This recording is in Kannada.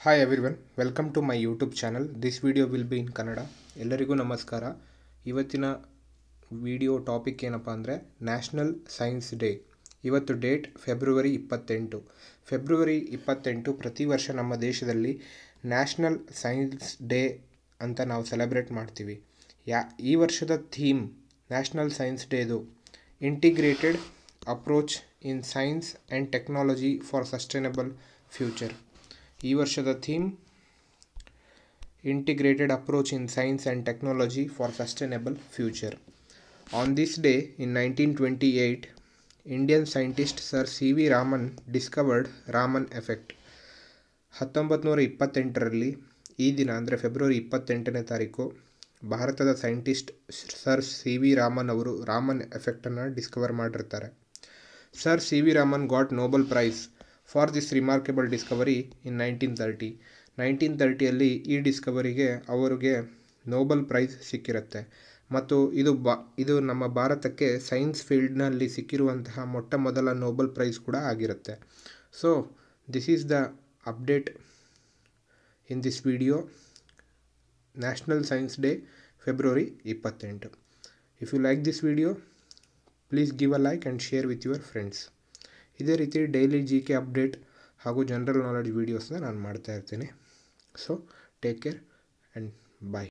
hi everyone welcome to my YouTube channel this video will be in Kannada ಎಲ್ಲರಿಗೂ ನಮಸ್ಕಾರ ಇವತ್ತಿನ ವಿಡಿಯೋ ಟಾಪಿಕ್ ಏನಪ್ಪ ಅಂದರೆ ನ್ಯಾಷನಲ್ ಸೈನ್ಸ್ ಡೇ ಇವತ್ತು ಡೇಟ್ ಫೆಬ್ರವರಿ ಇಪ್ಪತ್ತೆಂಟು ಫೆಬ್ರವರಿ ಇಪ್ಪತ್ತೆಂಟು ಪ್ರತಿ ವರ್ಷ ನಮ್ಮ ದೇಶದಲ್ಲಿ ನ್ಯಾಷನಲ್ ಸೈನ್ಸ್ ಡೇ ಅಂತ ನಾವು ಸೆಲೆಬ್ರೇಟ್ ಮಾಡ್ತೀವಿ ಯಾ ಈ ವರ್ಷದ ಥೀಮ್ ನ್ಯಾಷನಲ್ ಸೈನ್ಸ್ ಡೇದು integrated approach in science and technology for sustainable future ಈ ವರ್ಷದ theme integrated approach in science and technology for sustainable future on this day in nineteen twenty eight Indian scientist sir C V Raman discovered Raman effect ಹತ್ತೊಂಬತ್ತು ನೂರ ಇಪ್ಪತ್ತೆಂಟರಲ್ಲಿ ಈ ದಿನ ಅಂದರೆ ಫೆಬ್ರವರಿ ಇಪ್ಪತ್ತೆಂಟನೇ ತಾರೀಕು ಭಾರತದ scientist sir C V Raman ಅವರು ರಾಮನ್ ಎಫೆಕ್ಟನ್ನು ಡಿಸ್ಕವರ್ ಮಾಡಿರ್ತಾರೆ sir C V Raman got Nobel prize for this remarkable discovery in nineteen thirty nineteen ತರ್ಟಿಯಲ್ಲಿ ಈ ಡಿಸ್ಕವರಿಗೆ ಅವರಿಗೆ ನೋಬಲ್ ಪ್ರೈಸ್ ಸಿಕ್ಕಿರುತ್ತೆ ಮತ್ತು ಇದು ಬಾ ಇದು ನಮ್ಮ ಭಾರತಕ್ಕೆ ಸೈನ್ಸ್ ಫೀಲ್ಡ್ನಲ್ಲಿ ಸಿಕ್ಕಿರುವಂತಹ ಮೊಟ್ಟ ಮೊದಲ ನೋಬಲ್ ಪ್ರೈಸ್ ಕೂಡ ಆಗಿರುತ್ತೆ so this is the update in this video national science day February ಇಪ್ಪತ್ತೆಂಟು if you like this video please give a like and share with your friends ಇದೇ ರೀತಿ ಡೈಲಿ ಜಿ ಕೆ ಅಪ್ಡೇಟ್ ಹಾಗೂ ಜನರಲ್ ನಾಲೆಡ್ಜ್ ವೀಡಿಯೋಸ್ನ ನಾನು ಮಾಡ್ತಾ ಇರ್ತೀನಿ so take care and bye